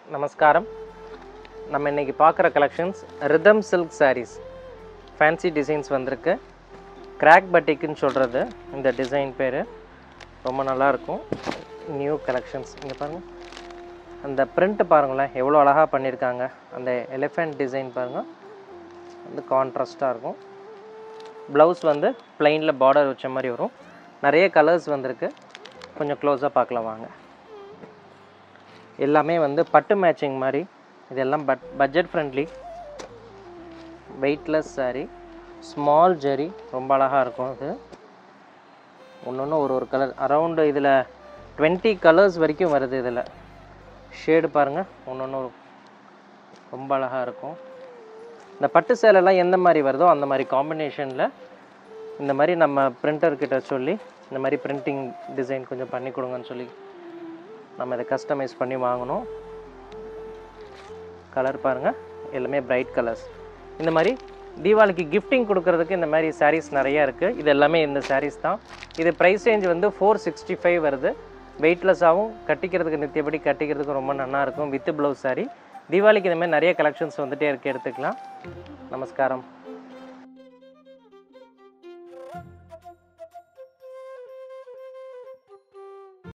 நமஸ்காரம் நம்ம இன்னைக்கு பார்க்குற collections rhythm silk sarees fancy designs வந்திருக்கு கிராக் பட்டிக்குன்னு சொல்கிறது இந்த டிசைன் பேர் ரொம்ப நல்லாயிருக்கும் நியூ கலெக்ஷன்ஸ் இங்கே பாருங்கள் அந்த பிரிண்ட் பாருங்களேன் எவ்வளோ அழகாக பண்ணியிருக்காங்க அந்த எலிஃபெண்ட் டிசைன் பாருங்கள் வந்து கான்ட்ராஸ்ட்டாக இருக்கும் ப்ளவுஸ் வந்து பிளைனில் பார்டர் வச்ச மாதிரி வரும் நிறைய கலர்ஸ் வந்திருக்கு கொஞ்சம் க்ளோஸாக பார்க்கலாம் வாங்க எல்லாமே வந்து பட்டு மேட்சிங் மாதிரி இதெல்லாம் but budget friendly weightless saree small zari ரொம்ப அழகாக இருக்கும் இது ஒன்று ஒன்று ஒரு ஒரு கலர் அரவுண்டு இதில் டுவெண்ட்டி கலர்ஸ் வரைக்கும் வருது இதில் ஷேடு பாருங்கள் ஒன்று ஒன்று ரொம்ப அழகாக இருக்கும் இந்த பட்டு சேலைலாம் எந்த மாதிரி வருதோ அந்த மாதிரி காம்பினேஷனில் இந்த மாதிரி நம்ம பிரிண்டர்கிட்ட சொல்லி இந்த மாதிரி பிரிண்டிங் டிசைன் கொஞ்சம் பண்ணி கொடுங்கன்னு சொல்லி நம்ம இதை கஸ்டமைஸ் பண்ணி வாங்கணும் கலர் பாருங்கள் எல்லாமே பிரைட் கலர்ஸ் இந்த மாதிரி தீபாவளிக்கு கிஃப்டிங் கொடுக்கறதுக்கு இந்த மாதிரி sarees நிறைய இருக்குது இது எல்லாமே இந்த sarees தான் இது ப்ரைஸ் ரேஞ்ச் வந்து ஃபோர் சிக்ஸ்டி ஃபைவ் வருது வெயிட்லெஸ்ஸாகவும் கட்டிக்கிறதுக்கு நித்தியபடி கட்டிக்கிறதுக்கு ரொம்ப நல்லா இருக்கும் வித் ப்ளவுஸ் saree தீபாவளிக்கு இந்த மாதிரி நிறைய கலெக்ஷன்ஸ் வந்துட்டே இருக்கு எடுத்துக்கலாம் நமஸ்காரம்